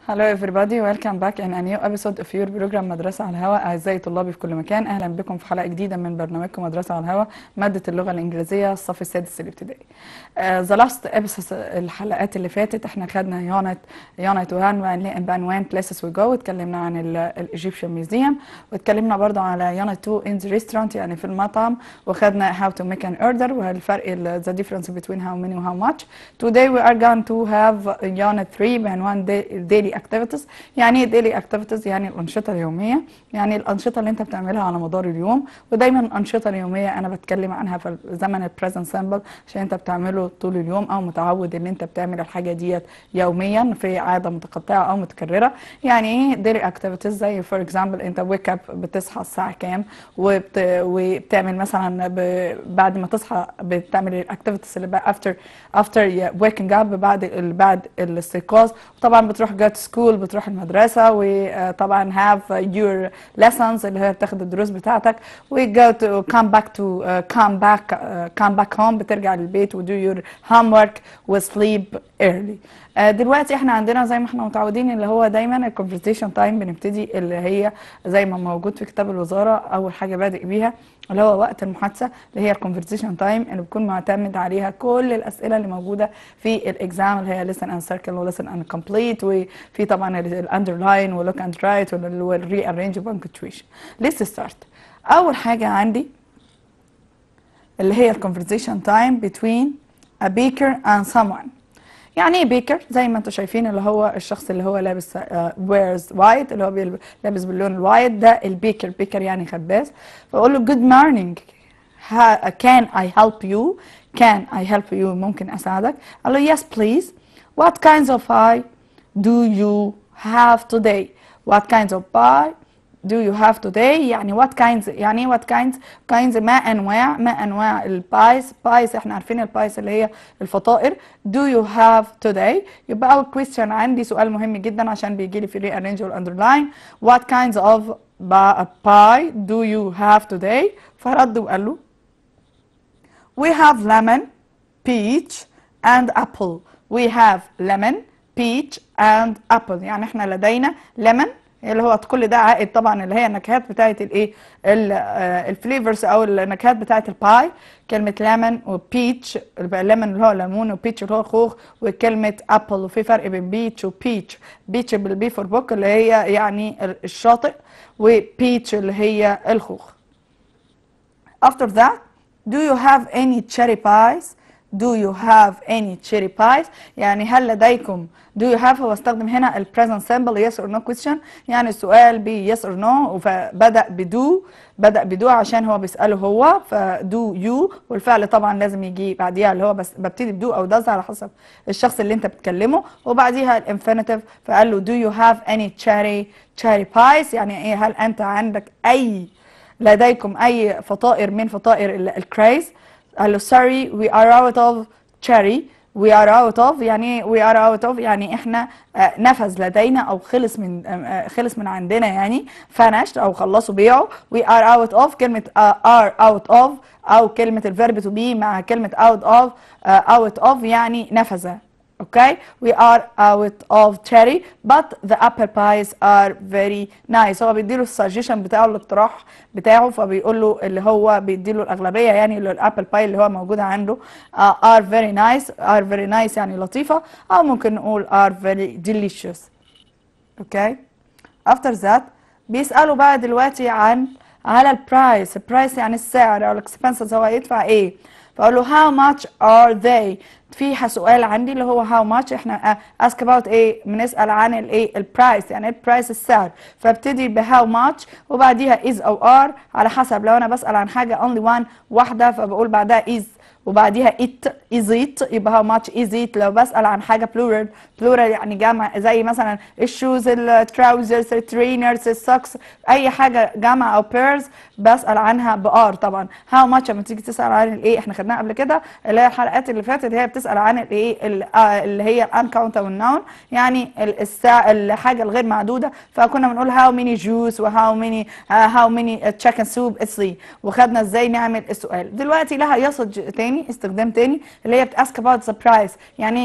Hello everybody, welcome back in a new episode of your program مدرسة على الهواء أعزائي طلابي في كل مكان أهلا بكم في حلقة جديدة من برنامجكم مدرسة على الهواء مادة اللغة الإنجليزية الصف السادس الابتدائي. ذا لاست episode الحلقات اللي فاتت احنا خدنا يونت يونت 1 بعنوان places we go واتكلمنا عن الايجيبشن ميوزيوم واتكلمنا برضه على يونت 2 in the restaurant يعني في المطعم وخدنا how to make an order والفرق ال- the difference between how many و how much. Today we are going to have unit 3 بعنوان day- daily activities يعني ايه daily activities يعني الأنشطة اليومية يعني الأنشطة اللي أنت بتعملها على مدار اليوم ودايما الأنشطة اليومية أنا بتكلم عنها في زمن البريزنت سامبل عشان أنت بتعمله طول اليوم أو متعود إن أنت بتعمل الحاجة ديت يوميا في عادة متقطعة أو متكررة يعني إيه daily activities زي فور اكزامبل أنت wake up بتصحى الساعة كام وبت... وبتعمل مثلا ب... بعد ما تصحى بتعمل الاكتيفيتيز اللي بقى after after waking up بعد ال... بعد الاستيقاظ وطبعا بتروح go to school بتروح المدرسة وطبعا have your lessons اللي هي بتاخد الدروس بتاعتك و go to come back to uh, come back uh, come back home بترجع للبيت و do your homework و sleep early آه، دلوقتي احنا عندنا زي ما احنا متعودين اللي هو دايما الكونفرسيشن تايم بنبتدي اللي هي زي ما موجود في كتاب الوزاره اول حاجه بادئ بيها اللي هو وقت المحادثه اللي هي الكونفرسيشن تايم اللي بيكون معتمد عليها كل الاسئله اللي موجوده في الاكزام اللي هي لسن اند سيركل ولسن اند كومبليت وفي طبعا الاندرلاين ولوك اند رايت والري ارينج بانكتويشن ليتس ستارت اول حاجه عندي اللي هي الكونفرسيشن تايم between a baker and someone يعني ايه بيكر زي ما انتم شايفين اللي هو الشخص اللي هو لابس ويرز وايت اللي هو بيلب- لابس باللون الوايت ده البيكر بيكر يعني خباز فاقول له جود مورنينج can I help you can I help you ممكن اساعدك قال له yes please what kinds of pie do you have today what kinds of pie do you have today يعني what kinds يعني ايه what kinds kinds ما انواع ما انواع البايز بايز احنا عارفين البايز اللي هي الفطائر do you have today يبقى اول question عندي سؤال مهم جدا عشان بيجي لي في rearrange والاندرلاين what kinds of ba- pie do you have today فرد وقال له We have lemon, peach and apple. We have lemon, peach and apple. يعني احنا لدينا lemon اللي هو كل ده عائد طبعا اللي هي النكهات بتاعت الايه الفليفرز او النكهات بتاعت الباي كلمه ليمون وبيتش الليمون اللي هو ليمون وبيتش اللي هو خوخ وكلمه ابل وفي فرق بين بيتش وبيتش بيتش بالبي فور بوك اللي هي يعني الشاطئ وبيتش اللي هي الخوخ After that, do you have any cherry pies? Do you have any cherry pies? يعني هل لديكم do you have هو استخدم هنا ال present simple yes or no question يعني السؤال ب yes or no فبدأ بدو بدأ بدو عشان هو بيسأله هو فدو يو والفعل طبعا لازم يجي بعديها اللي هو بس ببتدي بدو او does على حسب الشخص اللي انت بتكلمه وبعديها الانفينيتيف فقال له do you have any cherry cherry pies يعني ايه هل انت عندك اي لديكم اي فطائر من فطائر ال- الكريز قال له sorry we are out of cherry we are out of يعني إيه we are out of يعني احنا آه، نفذ لدينا او خلص من آه، آه، خلص من عندنا يعني finished او خلصوا بيعوا we are out of كلمة آه، are out of او كلمة الفيرب to be مع كلمة out of آه، out of يعني نفذ Okay, we are out of cherry, but the apple pies are very nice. هو بيديله السجيشن بتاعه الاقتراح بتاعه فبيقول له اللي هو بيديله الأغلبية يعني اللي الابل باي اللي هو موجودة عنده uh, are very nice, are very nice يعني لطيفة أو ممكن نقول are very delicious. Okay, after that بيسألوا بقى دلوقتي عن على البرايس، البرايس يعني السعر أو الاكسبنسز هو هيدفع إيه؟ فأقول له how much are they؟ فيها سؤال عندي اللي هو how much احنا uh, ask about ايه بنسأل عن الايه البرايس يعني ايه البرايس السعر فابتدي ب how much وبعديها is او are على حسب لو انا بسأل عن حاجة only one واحدة فبقول بعدها is وبعديها it is it يبقى how much is it لو بسأل عن حاجة plural plural يعني جمع زي مثلا الشوز التراوزرز الترينرز السوكس اي حاجة جمع او pairs بسأل عنها بار طبعا how much لما تيجي تسأل عن الايه احنا خدناها قبل كده اللي هي الحلقات اللي فاتت اللي هي بتسأل عن الايه ال- آه، اللي هي uncountable noun يعني ال- الساعة الحاجة الغير معدودة فكنا بنقول how many juice و how many uh, how many chicken soup it's وخدنا ازاي نعمل السؤال دلوقتي لها يصج تاني استخدام تاني اللي هي بتاسك about the price يعني ايه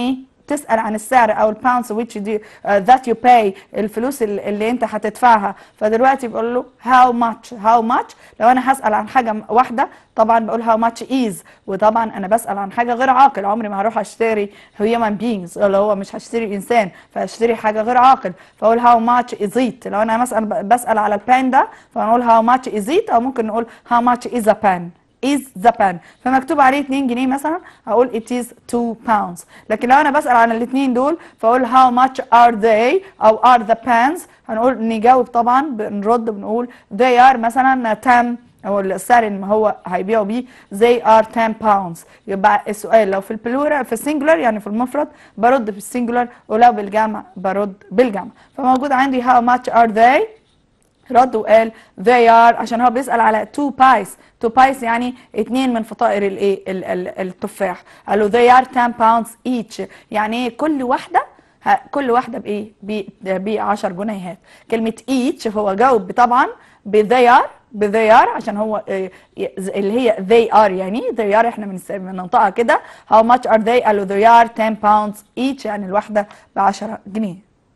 بتسال عن السعر او الباوندز which do uh, that you pay الفلوس ال- اللي انت هتدفعها فدلوقتي بقول له how much how much لو انا هسال عن حاجه م- واحده طبعا بقول how much is وطبعا انا بسال عن حاجه غير عاقل عمري ما هروح اشتري human beings اللي هو مش هشتري انسان فاشتري حاجه غير عاقل فاقول how much is it لو انا مثلا ب- بسال على البان ده فنقول how much is it او ممكن نقول how much is a pen is the pen فمكتوب عليه 2 جنيه مثلا هقول it is 2 pounds لكن لو انا بسأل عن الاثنين دول فاقول how much are they او are the pens هنقول نجاوب طبعا بنرد بنقول they are مثلا 10 او السعر اللي هو هيبيعوا بيه they are 10 pounds يبقى السؤال لو في البلورال في السنجولار يعني في المفرد برد في السنجولار ولو بالجمع برد بالجمع فموجود عندي how much are they رد وقال they are عشان هو بيسأل على two pies two pies يعني اتنين من فطائر الايه ال- ال- التفاح قال له they are 10 pounds each يعني ايه كل واحدة ه- كل واحدة بايه ب 10 جنيهات كلمة each هو جاوب طبعا ب they are ب they are عشان هو آه، ي- اللي هي they are يعني they are احنا بنس- بننطقها كده how much are they قالوا they are 10 pounds each يعني الواحدة ب 10 جنيه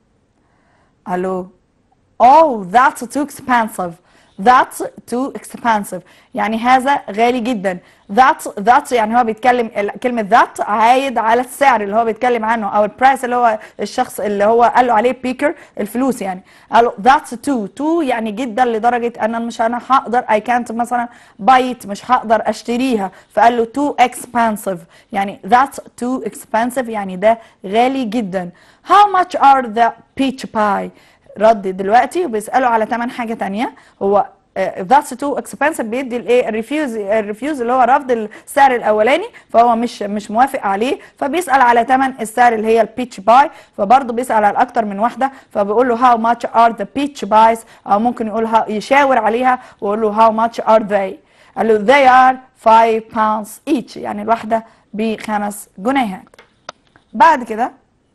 قالوا Oh, that's too expensive. That's too expensive. يعني هذا غالي جدا. That's that's يعني هو بيتكلم ال- كلمة that عايد على السعر اللي هو بيتكلم عنه أو البرايس اللي هو الشخص اللي هو قال له عليه بيكر الفلوس يعني. قال له that's too too يعني جدا لدرجة أنا مش أنا هقدر I can't مثلا buy it مش هقدر أشتريها فقال له too expensive يعني that's too expensive يعني ده غالي جدا. How much are the peach pie؟ رد دلوقتي وبيسأله على تمن حاجة تانية هو ذاتس تو اكسبنسيف بيدي الايه الريفيوز الريفيوز اللي هو رفض السعر الاولاني فهو مش مش موافق عليه فبيسال على ثمن السعر اللي هي البيتش باي فبرضه بيسال على اكتر من واحده فبيقول له هاو ماتش ار ذا بيتش بايز او ممكن يقول how- يشاور عليها ويقول له هاو ماتش ار they قال له they are 5 pounds each يعني الواحده بخمس جنيهات بعد كده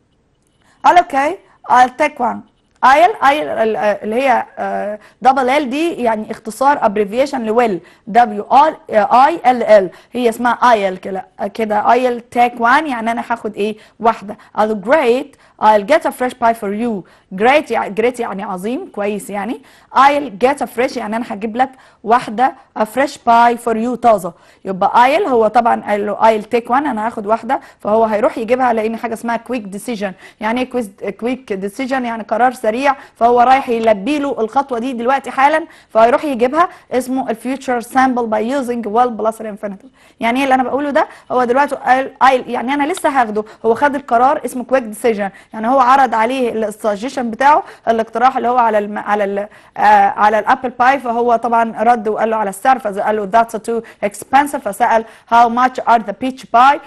قال اوكي I'll take one ايل ايل اللي هي دبل ال دي يعني اختصار ابريفيشن لويل دبليو ار اي ال ال هي اسمها ايل كده كده ايل تيك وان يعني انا هاخد ايه واحده قالوا great I'll get a fresh pie for you great يعني great يعني عظيم كويس يعني I'll get a fresh يعني انا هجيب لك واحده a fresh pie for you طازه يبقى I'll هو طبعا قال له I'll take one انا هاخد واحده فهو هيروح يجيبها لان حاجه اسمها quick decision يعني ايه quick- quick decision يعني قرار سريع فهو رايح يلبي له الخطوه دي دلوقتي حالا فهيروح يجيبها اسمه الفيوتشر سامبل باي يوزنج ويل بلس انفينيتيف يعني ايه اللي انا بقوله ده هو دلوقتي قال I'll يعني انا لسه هاخده هو خد القرار اسمه كويك ديسيجن يعني هو عرض عليه السجيشن بتاعه الاقتراح اللي هو على الم... على ال... آه على الابل باي فهو طبعا رد وقال له على السعر فقال له ذاتس تو اكسبنسيف فسال هاو ماتش ار ذا بيتش باي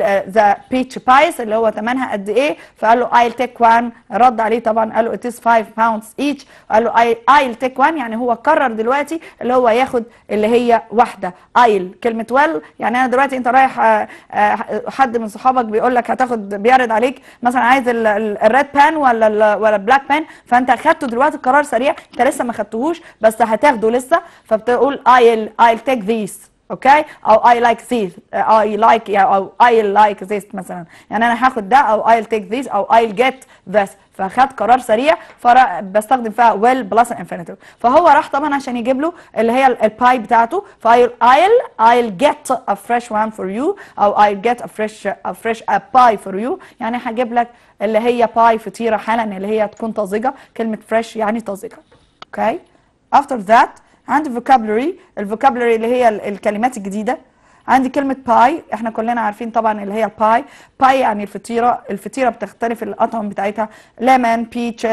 ذا بيتش بايز اللي هو ثمنها قد ايه فقال له I'll take one رد عليه طبعا قال له it is 5 pounds each قال له I- I'll take one يعني هو قرر دلوقتي اللي هو ياخد اللي هي واحده I'll كلمه well يعني انا دلوقتي انت رايح آه، آه، حد من صحابك بيقول لك هتاخد بيعرض عليك مثلا عايز الريد بان ولا ال ولا البلاك بان فانت اخدته دلوقتي قرار سريع انت لسه ما خدتهوش بس هتاخده لسه فبتقول I'll I'll take these اوكي او I like this I like يعني او I like this مثلا يعني انا هاخد ده او I'll take this او I'll get this فخد قرار سريع فبستخدم فيها will بلس infinitive فهو راح طبعا عشان يجيب له اللي هي ال- الباي بتاعته فايل I'll I'll get a fresh one for you او I'll get a fresh a fresh a pie for you يعني هجيب لك اللي هي باي فطيره حالا اللي هي تكون طازجه كلمه fresh يعني طازجه اوكي after that عندي vocabulary الفوكابلري اللي هي ال- الكلمات الجديده عندي كلمة باي احنا كلنا عارفين طبعا اللي هي باي باي يعني الفطيرة الفطيرة بتختلف الأطعم بتاعتها ليمون بيتش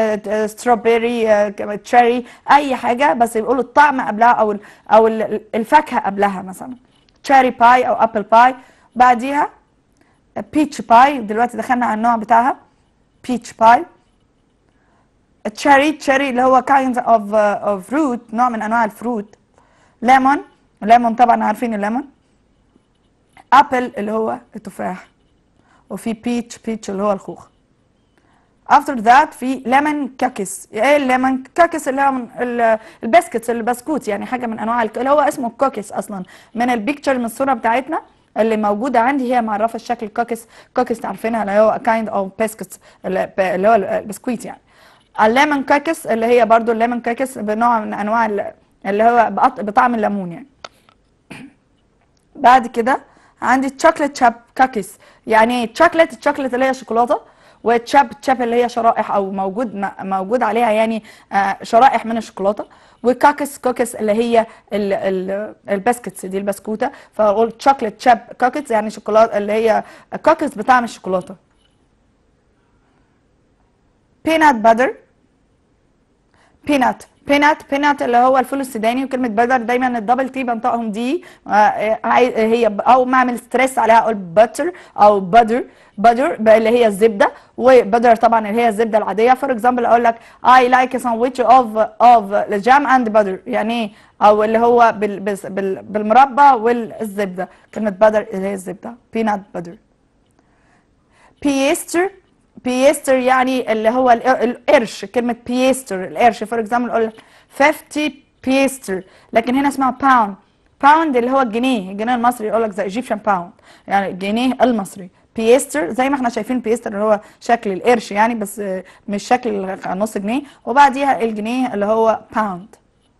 ستروبيري تشيري أي حاجة بس بيقولوا الطعم قبلها أو ال أو ال- الفاكهة قبلها مثلا تشيري باي أو أبل باي بعديها بيتش باي دلوقتي دخلنا على النوع بتاعها بيتش باي تشيري تشيري اللي هو kind of uh, of fruit نوع من انواع الفروت ليمون ليمون طبعا عارفين الليمون ابل اللي هو التفاح وفي بيتش بيتش اللي هو الخوخ after that في ليمون كاكس ايه الليمون كاكس اللي هو من ال- البسكتس البسكوت يعني حاجه من انواع الك- اللي هو اسمه كوكيس اصلا من البيكتشر من الصوره بتاعتنا اللي موجوده عندي هي معرفه الشكل كوكس كوكس عارفينها اللي هو كايند اوف بيسكتس اللي هو البسكويت يعني الليمون كوكس اللي هي برضو الليمون كوكس بنوع من انواع ال- اللي هو بقط- بطعم الليمون يعني بعد كده عندي تشوكلت شاب كوكيز يعني ايه تشوكلت الشوكلت اللي هي شوكولاته وتشاب تشاب اللي هي شرائح او موجود م- موجود عليها يعني آه، شرائح من الشوكولاته وكاكس كوكيز اللي هي ال- ال- البسكتس دي البسكوته فاقول تشوكلت شاب كوكيز يعني شوكولاته اللي هي كوكيز بطعم الشوكولاته بينات باتر بينات بينات بينات اللي هو الفول السوداني وكلمه بدر دايما الدبل تي بنطقهم دي آه، عاي- هي ب- او ما اعمل ستريس عليها اقول باتر او بدر بدر اللي هي الزبده وبدر طبعا اللي هي الزبده العاديه فور اكزامبل اقول لك اي لايك ساندويتش اوف اوف جام اند باتر يعني ايه او اللي هو بال بس- بال بالمربى والزبده كلمه بدر اللي هي الزبده بينات بدر بيستر بيستر يعني اللي هو ال- القرش كلمة بيستر القرش فور اكزامبل اقول لك 50 بيستر لكن هنا اسمها باوند باوند اللي هو الجنيه الجنيه المصري يقول لك ذا ايجيبشن باوند يعني الجنيه المصري بيستر زي ما احنا شايفين بيستر اللي هو شكل القرش يعني بس آه، مش شكل نص جنيه وبعديها الجنيه اللي هو باوند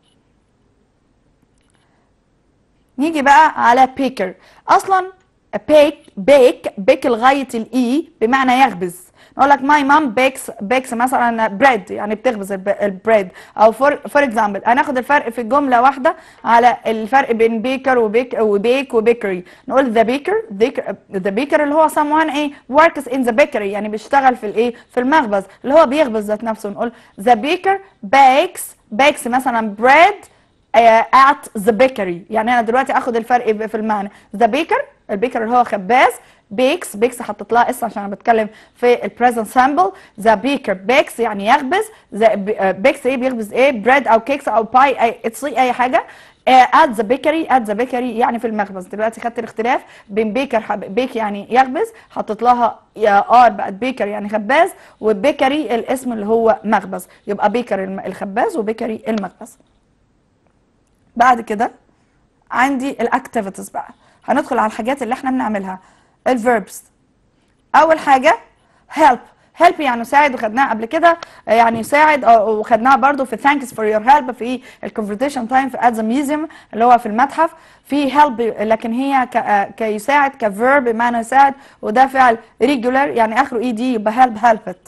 نيجي بقى على بيكر اصلا بيك بيك بيك لغايه الاي بمعنى يخبز نقول لك ماي مام بيكس بيكس مثلا بريد يعني بتخبز الب- البريد او فور فور اكزامبل هناخد الفرق في الجمله واحده على الفرق بين بيكر وبيك وبيك وبيكري نقول ذا بيكر ذا بيكر اللي هو someone ايه works in the bakery يعني بيشتغل في الايه في المخبز اللي هو بيخبز ذات نفسه نقول ذا بيكر bakes bakes مثلا bread at the bakery يعني انا دلوقتي اخد الفرق ب- في المعنى ذا بيكر البيكر اللي هو خباز بيكس بيكس حطيت لها اس عشان انا بتكلم في البريزنت سامبل ذا بيكر بيكس يعني يخبز ذا بيكس ايه بيخبز ايه بريد او كيكس او باي اي اتصي اي حاجه ات ذا بيكري ات ذا بيكري يعني في المخبز دلوقتي خدت الاختلاف بين بيكر حب- بيك يعني يخبز حطيت لها ار بقت بيكر يعني خباز وبيكري الاسم اللي هو مخبز يبقى بيكر الم- الخباز وبيكري المخبز بعد كده عندي الاكتيفيتيز بقى هندخل على الحاجات اللي احنا بنعملها الفيربس اول حاجه help help يعني يساعد وخدناها قبل كده آه، يعني يساعد آه، وخدناها برضو في thanks for your help في الكونفرتيشن تايم في at the museum اللي هو في المتحف في help لكن هي ك- آه، كيساعد كفيرب بمعنى يساعد وده فعل regular يعني اخره اي دي يبقى help help it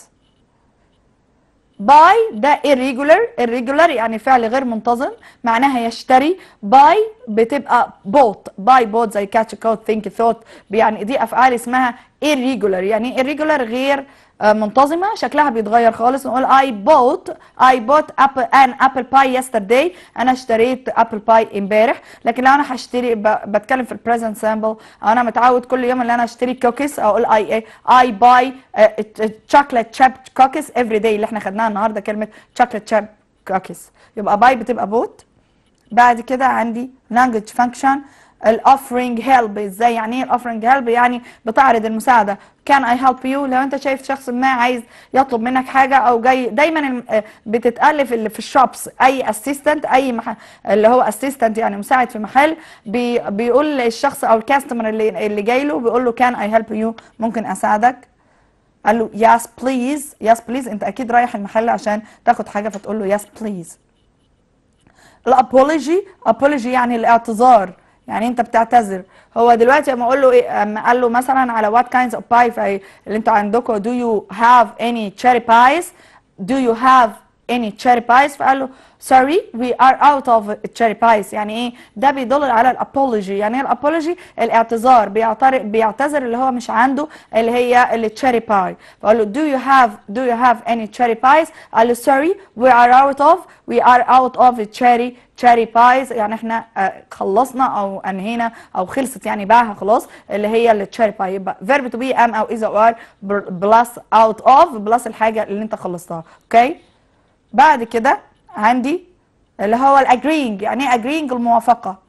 باي ده irregular irregular يعني فعل غير منتظم معناها يشتري باي بتبقى بوت باي بوت زي كاتش كوت ثينك ثوت يعني دي افعال اسمها irregular يعني irregular غير آه، منتظمه شكلها بيتغير خالص نقول I bought I bought apple an apple pie yesterday انا اشتريت ابل باي امبارح لكن لو انا هشتري ب- بتكلم في البريزنت سامبل انا متعود كل يوم ان انا اشتري كوكيز اقول I I buy chocolate chip cookies every day اللي احنا خدناها النهارده كلمه chocolate chip cookies يبقى باي بتبقى بوت بعد كده عندي language function الاوفرنج هيلب ازاي يعني ايه الاوفرنج هيلب يعني بتعرض المساعده كان اي هيلب يو لو انت شايف شخص ما عايز يطلب منك حاجه او جاي دايما الم- آه، بتتالف اللي في الشوبس اي اسيستنت اي محل اللي هو اسيستنت يعني مساعد في محل بي بيقول للشخص او الكاستمر اللي اللي جاي له بيقول له كان اي هيلب يو ممكن اساعدك قال له يس بليز يس بليز انت اكيد رايح المحل عشان تاخد حاجه فتقول له يس بليز الابولوجي ابولوجي يعني الاعتذار يعني انت بتعتذر هو دلوقتي اما اقول له ايه اما قال له مثلا على what kinds of pie فهي اللي انتوا عندكم do you have any cherry pies do you have any cherry pies فقال له sorry we are out of cherry pies يعني ايه ده بيدل على الابولوجي يعني ايه الابولوجي الاعتذار بيعتذر بيعتذر اللي هو مش عنده اللي هي التشيري باي فقال له do you have do you have any cherry pies قال له sorry we are out of we are out of cherry cherry pies يعني احنا آه، خلصنا او انهينا او خلصت يعني باعها خلاص اللي هي التشيري باي يبقى verb to be am او is or are بلس out of بلس الحاجه اللي انت خلصتها اوكي بعد كده عندي اللي هو الاجرينج يعني ايه اجرينج الموافقه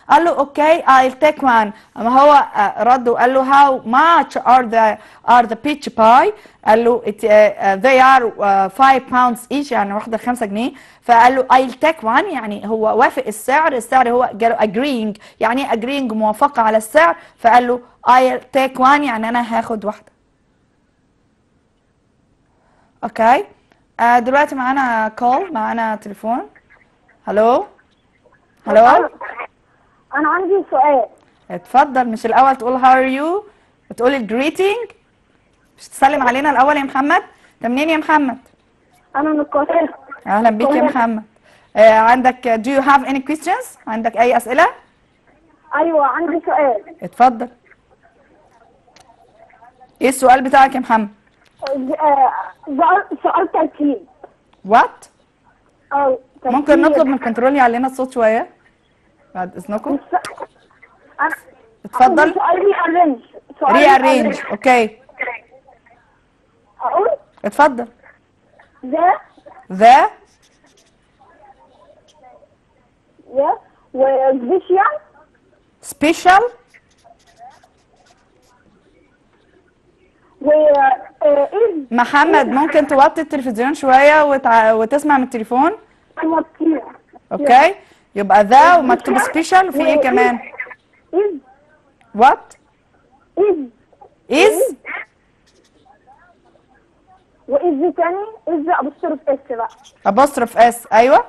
قال له اوكي I'll take one اما هو آه، رد وقال له how much are the are the peach pie قال له it, uh, uh, they are uh, 5 pounds each يعني واحدة 5 جنيه فقال له I'll take one يعني هو وافق السعر السعر هو جاله agreeing يعني ايه agreeing موافقة على السعر فقال له I'll take one يعني انا هاخد واحدة اوكي آه دلوقتي معانا كول معانا تليفون هلو هلو انا عندي سؤال اتفضل مش الاول تقول how are you بتقول الجريتنج مش تسلم علينا الاول يا محمد انت منين يا محمد انا من القاهره اهلا بيك يا محمد آه عندك do you have any questions عندك اي اسئله ايوه عندي سؤال اتفضل ايه السؤال بتاعك يا محمد آه، سؤال سؤال ترتيب وات اه ممكن ترتيب. نطلب من الكنترول يعلينا الصوت شويه بعد اذنكم مش انا اتفضل سؤال ري ارينج ري ارينج اوكي اقول اتفضل ذا ذا يا وفيشيال سبيشال و آه، إز محمد ممكن توطي التلفزيون شويه وتع... وتسمع من التليفون وطير اوكي يبقى ذا ومكتوب سبيشال وفي ايه كمان إز وات إز از وإز تاني إز أبصر في إس بقى ابوستروف اس ايوه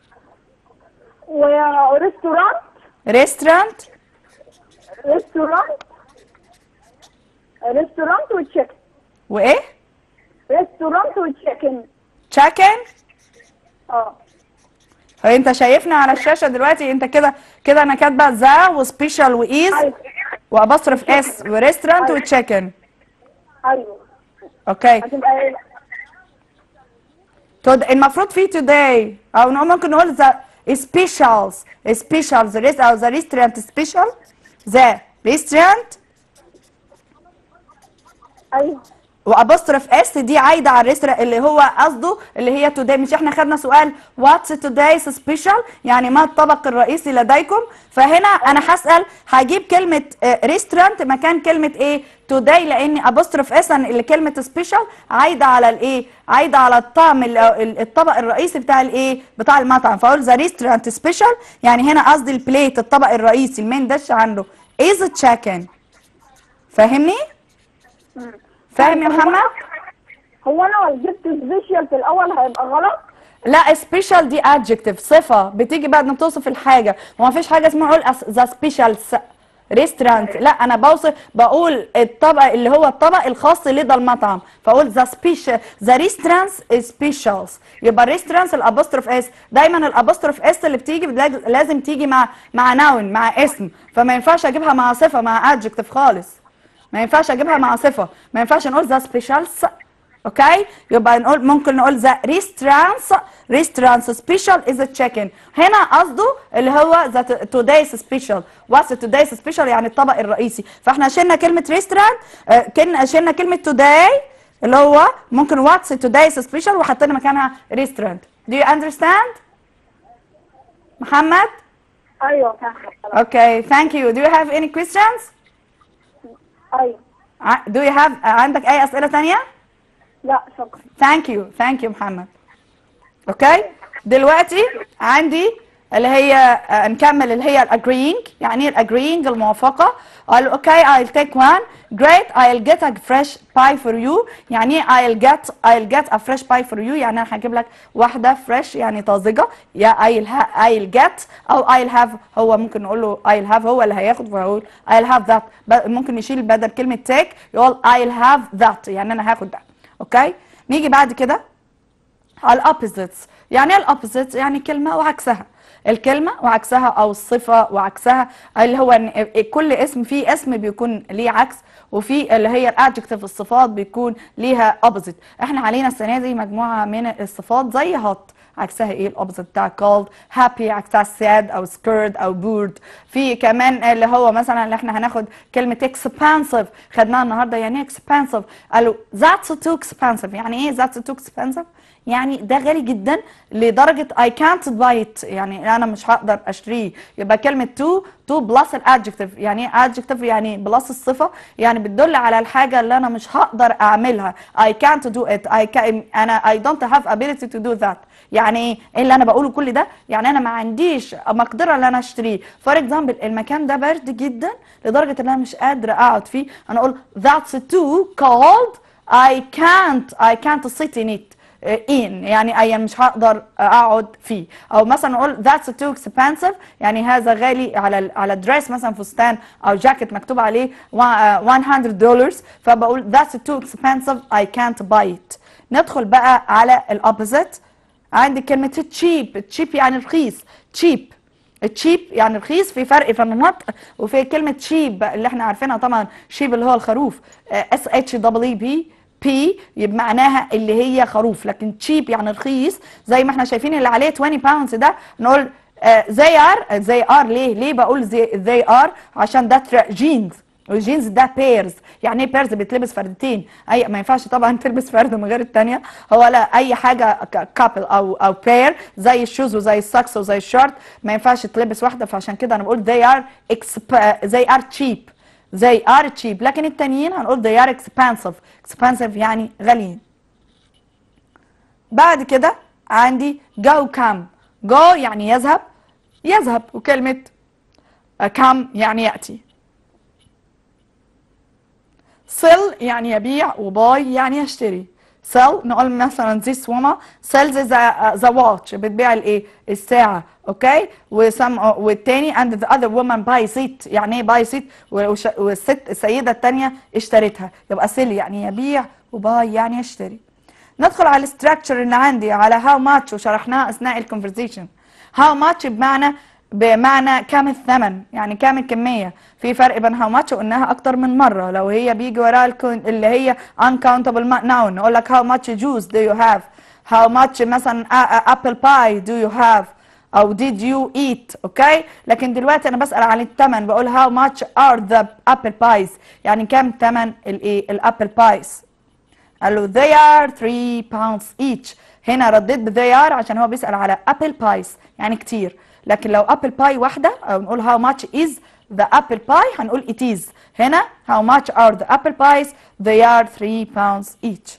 وريستورانت ريستورانت ريستورانت ريستورانت وتشيكن وايه ريستورانت وتشيكن تشيكن اه هو انت شايفنا على الشاشه دلوقتي انت كده كده انا كاتبه ذا وسبيشال وايز ايوه وابوستروف اس وريستورانت وتشيكن ايوه اوكي هتبقى ايه تود... المفروض في today او نقول ممكن نقول the specials specials the rest او the restaurant special the restaurant ايوه وابوستروف اس دي عايده على الريستورانت اللي هو قصده اللي هي today مش احنا خدنا سؤال what's today's special يعني ما الطبق الرئيسي لديكم فهنا انا هسال هجيب كلمه ريستورانت مكان كلمه ايه today لان ابوستروف اس اللي كلمه سبيشال عايده على الايه عايده على الطعم ال- ال- الطبق الرئيسي بتاع الايه بتاع المطعم فاقول ذا ريستورانت سبيشال يعني هنا قصدي البليت الطبق الرئيسي المين دش عنده از تشيكن فاهمني فاهم يا محمد هو انا لو جبت سبيشال في الاول هيبقى غلط لا سبيشال دي ادجكتيف صفه بتيجي بعد ما توصف الحاجه وما فيش حاجه اسمها اقول ذا سبيشال ريستورانت لا انا بوصف بقول الطبق اللي هو الطبق الخاص لدى المطعم فاقول ذا سبيشال ذا ريستورانتس سبيشالز يبقى ريستورانتس الابوستروف اس دايما الابوستروف اس اللي بتيجي لاز- لازم تيجي مع مع ناون مع اسم فما ينفعش اجيبها مع صفه مع ادجكتيف خالص ما ينفعش اجيبها مع صفه ما ينفعش نقول ذا سبيشالز اوكي يبقى نقول ممكن نقول ذا ريستورانتس ريستورانتس سبيشال از تشيكن هنا قصده اللي هو ذا تودايز سبيشال واتس تودايز سبيشال يعني الطبق الرئيسي فاحنا شلنا كلمه ريستورانت كنا شلنا كلمه توداي اللي هو ممكن واتس تودايز سبيشال وحطينا مكانها ريستورانت do you understand محمد ايوه فاهم okay thank you do you have any questions ايوه ع- do you have عندك اي اسئله ثانيه لا شكرا ثانك يو ثانك يو محمد اوكي دلوقتي عندي اللي هي آه، نكمل اللي هي الاجرينج يعني ايه الاجرينج الموافقه قال اوكي I'll take one great I'll get a fresh pie for you يعني ايه I'll get I'll get a fresh pie for you يعني انا هجيب لك واحده fresh يعني طازجه يا I'll ha I'll get او I'll have هو ممكن نقول له I'll have هو اللي هياخد فهقول I'll have that ب- ممكن نشيل بدل كلمه take يقول I'll have that يعني انا هاخد ده اوكي نيجي بعد كده الأوبوزيتس يعني ايه الأوبوزيتس يعني كلمة وعكسها الكلمة وعكسها أو الصفة وعكسها اللي هو إن كل اسم فيه اسم بيكون ليه عكس وفي اللي هي الادجكتيف الصفات بيكون ليها اوبوزيت احنا علينا السنة دي مجموعة من الصفات زي هوت عكسها ايه الاوبوزيت بتاع كولد هابي عكسها ساد او سكيرد او بورد في كمان اللي هو مثلا اللي احنا هناخد كلمه اكسبانسيف خدناها النهارده يعني ايه اكسبانسيف قالوا ذاتس تو اكسبانسيف يعني ايه ذاتس تو اكسبانسيف يعني ده غالي جدا لدرجه I can't buy it يعني انا مش هقدر اشتريه يبقى كلمه تو تو بلس الادجكتيف يعني ايه adjective يعني بلس الصفه يعني بتدل على الحاجه اللي انا مش هقدر اعملها I can't do it I can انا I don't have ability to do that يعني ايه إيه اللي انا بقوله كل ده يعني انا ما عنديش مقدره ان انا اشتريه فور اكزامبل المكان ده برد جدا لدرجه ان انا مش قادره اقعد فيه انا اقول that's too cold I can't I can't sit in it in يعني اي مش هقدر اقعد فيه او مثلا اقول that's too expensive يعني هذا غالي على ال- على دريس مثلا فستان او جاكيت مكتوب عليه wa- 100 دولار فبقول that's too expensive I can't buy it ندخل بقى على الاوبوزيت عندي كلمة cheap cheap يعني رخيص cheap التشيب يعني رخيص في فرق في النطق وفي كلمة شيب اللي احنا عارفينها طبعا شيب اللي هو الخروف اس اتش دبل بي بي يبقى معناها اللي هي خروف لكن تشيب يعني رخيص زي ما احنا شايفين اللي عليه 20 باوندز ده نقول زي ار زي ار ليه ليه بقول زي ار عشان ده جينز والجينز ده بيرز يعني ايه بيرز بيتلبس فردتين اي ما ينفعش طبعا تلبس فرد من غير الثانيه هو لا اي حاجه كابل او او بير زي الشوز وزي الساكس وزي الشورت ما ينفعش تلبس واحده فعشان كده انا بقول they are exp they are cheap they are cheap لكن التانيين هنقول they are expensive expensive يعني غاليين بعد كده عندي go come go يعني يذهب يذهب وكلمة come يعني يأتي sell يعني يبيع وباي يعني يشتري sell نقول مثلا this woman sells the, the watch بتبيع الايه الساعة اوكي وسم والتاني and the other woman buys it يعني ايه buys it وش- والست السيدة التانية اشترتها يبقى sell يعني يبيع وباي يعني يشتري ندخل على الستراكشر اللي عندي على how much وشرحناها اثناء الكونفرزيشن how much بمعنى بمعنى كام الثمن يعني كام الكميه في فرق بين how much وقلناها اكتر من مره لو هي بيجي وراها الكون- اللي هي uncountable ma- noun نقول لك how much juice do you have how much مثلا a- a- apple pie do you have او did you eat اوكي لكن دلوقتي انا بسال عن الثمن بقول how much are the apple pies يعني كام ثمن الايه الابل بايز قال له they are 3 pounds each هنا رديت ب they are عشان هو بيسأل على apple pies يعني كتير لكن لو apple pie واحدة أو نقول how much is the apple pie هنقول it is هنا how much are the apple pies they are 3 pounds each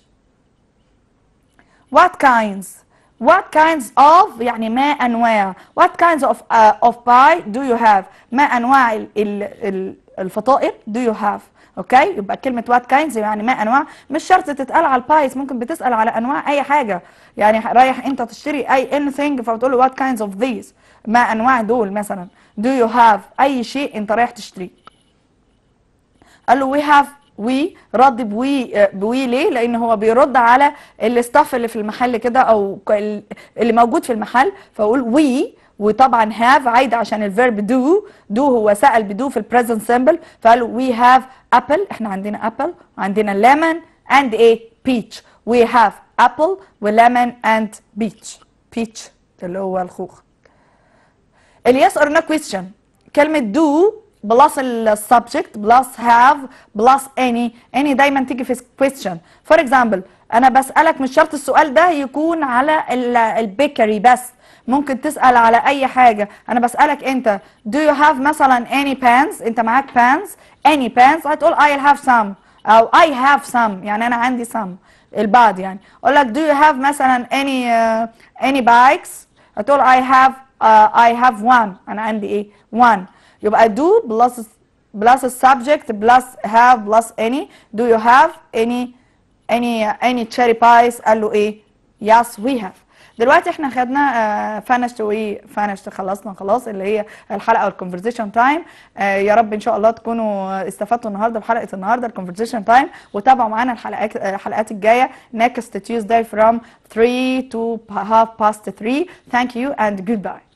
what kinds what kinds of يعني ما انواع what kinds of uh, of pie do you have ما انواع ال ال ال الفطائر do you have اوكي يبقى كلمه what kinds يعني ما انواع مش شرط تتقال على البايز ممكن بتسال على انواع اي حاجه يعني رايح انت تشتري اي anything فبتقول له what kinds of these ما انواع دول مثلا do you have اي شيء انت رايح تشتريه قال له وي هاف وي رد بوي بوي ليه؟ لان هو بيرد على الاستاف اللي في المحل كده او ك- ال- اللي موجود في المحل فاقول وي وطبعا هاف عايده عشان الفيرب دو دو هو سال بدو في البريزنت سيمبل فقال وي هاف ابل احنا عندنا ابل وعندنا ليمون اند ايه بيتش وي هاف ابل وليمون اند بيتش بيتش اللي هو الخوخ اليس اور نو كويستشن كلمة do بلس السبجكت بلس have بلس any any دايما تيجي في question فور اكزامبل انا بسألك مش شرط السؤال ده يكون على البيكري بس ممكن تسأل على اي حاجة انا بسألك انت do you have مثلا any pants انت معاك pants any pants هتقول I'll have some او I have some يعني انا عندي some البعض يعني اقول لك do you have مثلا any uh, any bikes هتقول I have uh, I have one انا عندي ايه one يبقى do plus plus subject plus have plus any do you have any any any cherry pies قال له ايه yes we have دلوقتي احنا خدنا فانشت وايه فانشت خلصنا خلاص اللي هي الحلقه والكونفرزيشن تايم يا رب ان شاء الله تكونوا استفدتوا النهارده بحلقه النهارده الكونفرزيشن تايم وتابعوا معانا الحلقات الحلقات الجايه next Tuesday from 3 to half past 3 thank you and goodbye